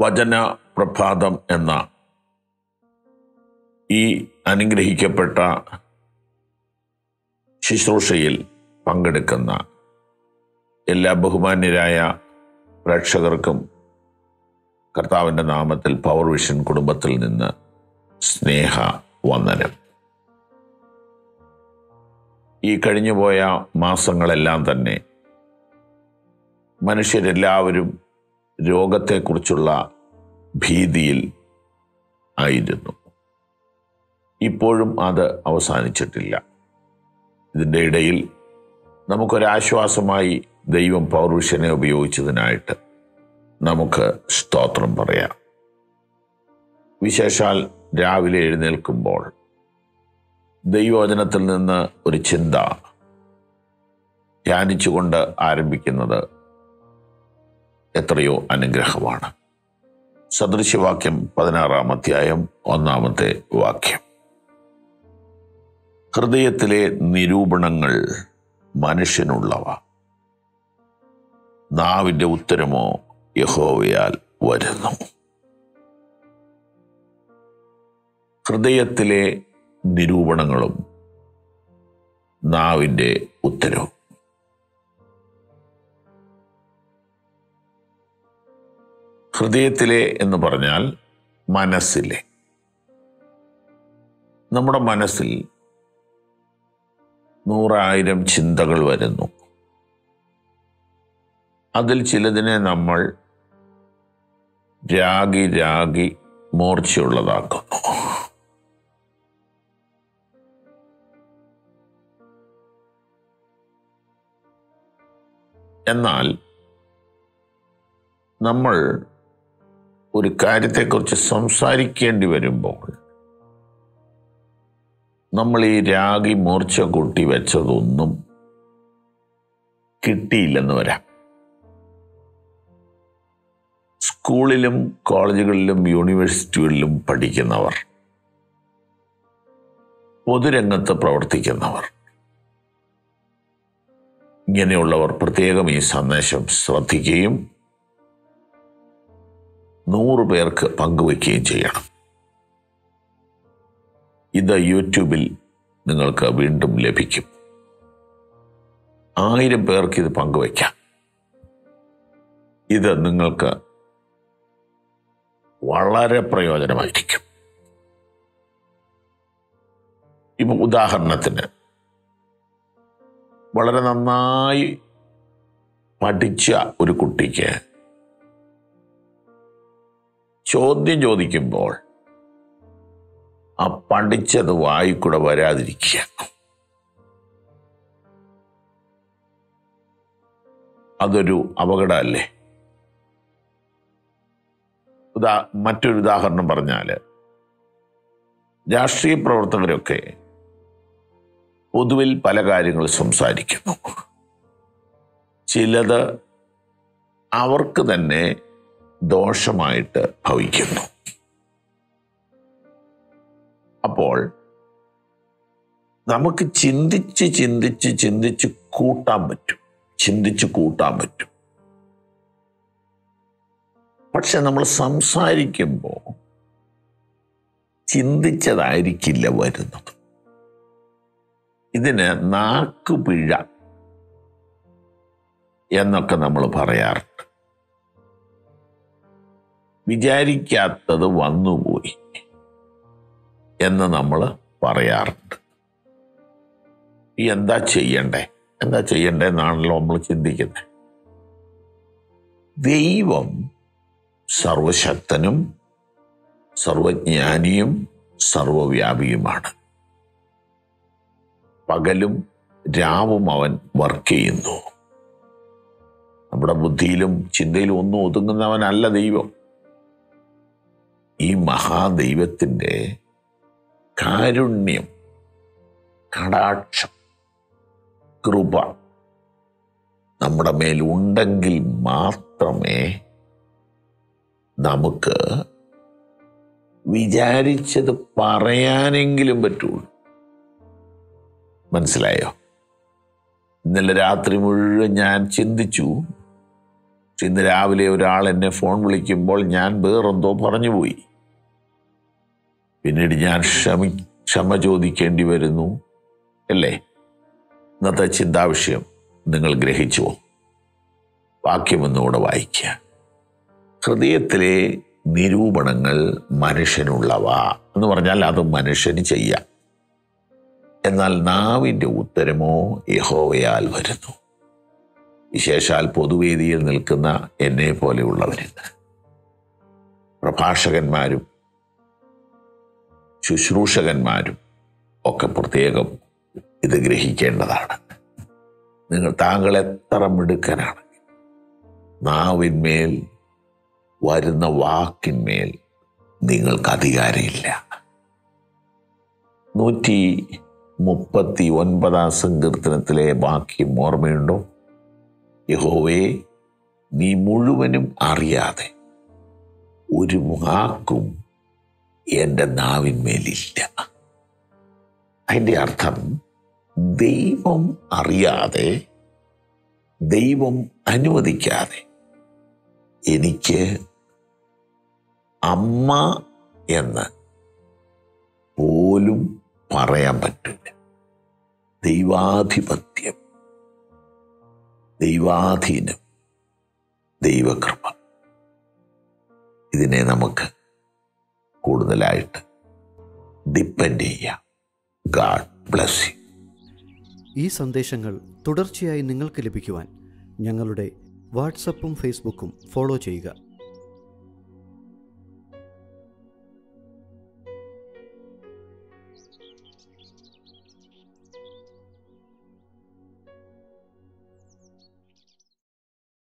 വചന പ്രഭാതം എന്ന ഈ അനുഗ്രഹിക്കപ്പെട്ട ശുശ്രൂഷയിൽ പങ്കെടുക്കുന്ന എല്ലാ ബഹുമാന്യരായ പ്രേക്ഷകർക്കും കർത്താവിൻ്റെ നാമത്തിൽ പവർ വിഷൻ കുടുംബത്തിൽ നിന്ന് സ്നേഹ വന്ദനം ഈ കഴിഞ്ഞുപോയ മാസങ്ങളെല്ലാം തന്നെ മനുഷ്യരെല്ലാവരും രോഗത്തെക്കുറിച്ചുള്ള ഭീതിയിൽ ആയിരുന്നു ഇപ്പോഴും അത് അവസാനിച്ചിട്ടില്ല ഇതിൻ്റെ ഇടയിൽ നമുക്കൊരാശ്വാസമായി ദൈവം പൗരുഷനെ ഉപയോഗിച്ചതിനായിട്ട് നമുക്ക് സ്തോത്രം പറയാം വിശേഷാൽ രാവിലെ എഴുന്നേൽക്കുമ്പോൾ ദൈവവചനത്തിൽ നിന്ന് ഒരു ചിന്ത ധ്യാനിച്ചുകൊണ്ട് ആരംഭിക്കുന്നത് എത്രയോ അനുഗ്രഹമാണ് സദൃശ്യവാക്യം പതിനാറാം അധ്യായം ഒന്നാമത്തെ വാക്യം ഹൃദയത്തിലെ നിരൂപണങ്ങൾ മനുഷ്യനുള്ളവ നാവിൻ്റെ ഉത്തരമോ യഹോവയാൽ വരുന്നു ഹൃദയത്തിലെ നിരൂപണങ്ങളും നാവിൻ്റെ ഉത്തരവും ഹൃദയത്തിലെ എന്ന് പറഞ്ഞാൽ മനസ്സിലെ നമ്മുടെ മനസ്സിൽ നൂറായിരം ചിന്തകൾ വരുന്നു അതിൽ ചിലതിനെ നമ്മൾ രാഗി രാഗി മൂർച്ചയുള്ളതാക്കുന്നു എന്നാൽ നമ്മൾ ഒരു കാര്യത്തെക്കുറിച്ച് സംസാരിക്കേണ്ടി വരുമ്പോൾ നമ്മൾ ഈ രാഗി മൂർച്ച കൂട്ടി വെച്ചതൊന്നും കിട്ടിയില്ലെന്ന് വരാം സ്കൂളിലും കോളേജുകളിലും യൂണിവേഴ്സിറ്റികളിലും പഠിക്കുന്നവർ പൊതുരംഗത്ത് പ്രവർത്തിക്കുന്നവർ ഇങ്ങനെയുള്ളവർ പ്രത്യേകം ഈ സന്ദേശം ശ്രദ്ധിക്കുകയും നൂറ് പേർക്ക് പങ്കുവയ്ക്കുകയും ചെയ്യണം ഇത് യൂട്യൂബിൽ നിങ്ങൾക്ക് വീണ്ടും ലഭിക്കും ആയിരം പേർക്ക് ഇത് പങ്കുവയ്ക്കാം ഇത് നിങ്ങൾക്ക് വളരെ പ്രയോജനമായിരിക്കും ഇപ്പൊ ഉദാഹരണത്തിന് വളരെ നന്നായി പഠിച്ച ഒരു കുട്ടിക്ക് ചോദ്യം ചോദിക്കുമ്പോൾ ആ പഠിച്ചത് വായിക്കൂടെ വരാതിരിക്കുക അതൊരു അപകടമല്ലേ ഉദാ മറ്റൊരു ഉദാഹരണം പറഞ്ഞാൽ രാഷ്ട്രീയ പ്രവർത്തകരൊക്കെ പൊതുവിൽ പല കാര്യങ്ങൾ സംസാരിക്കുന്നു ചിലത് അവർക്ക് തന്നെ ദോഷമായിട്ട് ഭവിക്കുന്നു അപ്പോൾ നമുക്ക് ചിന്തിച്ച് ചിന്തിച്ച് ചിന്തിച്ച് കൂട്ടാൻ പറ്റും ചിന്തിച്ച് കൂട്ടാൻ പറ്റും പക്ഷെ നമ്മൾ സംസാരിക്കുമ്പോൾ ചിന്തിച്ചതായിരിക്കില്ല വരുന്നത് ഇതിന് നാക്കുപിഴ എന്നൊക്കെ നമ്മൾ പറയാറുണ്ട് വിചാരിക്കാത്തത് വന്നുപോയി എന്ന് നമ്മൾ പറയാറുണ്ട് ഈ എന്താ ചെയ്യണ്ടേ എന്താ ചെയ്യണ്ടേ എന്നാണല്ലോ നമ്മൾ ചിന്തിക്കുന്നത് ദൈവം സർവശക്തനും സർവജ്ഞാനിയും സർവവ്യാപിയുമാണ് പകലും രാവും അവൻ വർക്ക് ചെയ്യുന്നു നമ്മുടെ ബുദ്ധിയിലും ചിന്തയിലും ഒന്നും ഒതുങ്ങുന്നവനല്ല ദൈവം ഈ മഹാദൈവത്തിൻ്റെ കാരുണ്യം കടാക്ഷം കൃപ നമ്മുടെ മേൽ ഉണ്ടെങ്കിൽ മാത്രമേ നമുക്ക് വിചാരിച്ചത് പറയാനെങ്കിലും പറ്റുള്ളൂ മനസ്സിലായോ ഇന്നലെ രാത്രി മുഴുവൻ ഞാൻ ചിന്തിച്ചു പക്ഷെ ഇന്ന് രാവിലെ ഒരാൾ എന്നെ ഫോൺ വിളിക്കുമ്പോൾ ഞാൻ വേറെന്തോ പറഞ്ഞുപോയി പിന്നീട് ഞാൻ ക്ഷമി ക്ഷമ ചോദിക്കേണ്ടി വരുന്നു അല്ലേ ഇന്നത്തെ ചിന്താവിഷയം നിങ്ങൾ ഗ്രഹിച്ചുവോ വാക്യമൊന്നുകൂടെ വായിക്കുക ഹൃദയത്തിലെ നിരൂപണങ്ങൾ മനുഷ്യനുള്ളവ എന്ന് പറഞ്ഞാൽ അത് മനുഷ്യന് ചെയ്യാം എന്നാൽ നാവിൻ്റെ ഉത്തരമോ യഹോവയാൽ വരുന്നു വിശേഷാൽ പൊതുവേദിയിൽ നിൽക്കുന്ന എന്നെ പോലെയുള്ളവരിൽ പ്രഭാഷകന്മാരും ശുശ്രൂഷകന്മാരും ഒക്കെ പ്രത്യേകം ഇത് ഗ്രഹിക്കേണ്ടതാണ് നിങ്ങൾ താങ്കൾ എത്ര മിടുക്കനാണ് നാവിന്മേൽ വരുന്ന വാക്കിന്മേൽ നിങ്ങൾക്ക് അധികാരമില്ല നൂറ്റി മുപ്പത്തി ഒൻപതാം സങ്കീർത്തനത്തിലെ വാക്യം ഓർമ്മയുണ്ടോ യഹോവേ നീ മുഴുവനും അറിയാതെ ഒരു വാക്കും എൻ്റെ നാവിന്മേലില്ല അതിൻ്റെ അർത്ഥം ദൈവം അറിയാതെ ദൈവം അനുവദിക്കാതെ എനിക്ക് അമ്മ എന്ന് പോലും പറയാൻ പറ്റില്ല ദൈവാധിപത്യം ദൈവാധീനം ദൈവകൃപ ഇതിനെ നമുക്ക് കൂടുതലായിട്ട് ഡിപ്പെൻഡ് ചെയ്യാം ഗാഡ് ബ്ലസ് യു ഈ സന്ദേശങ്ങൾ തുടർച്ചയായി നിങ്ങൾക്ക് ലഭിക്കുവാൻ ഞങ്ങളുടെ വാട്സപ്പും ഫേസ്ബുക്കും ഫോളോ ചെയ്യുക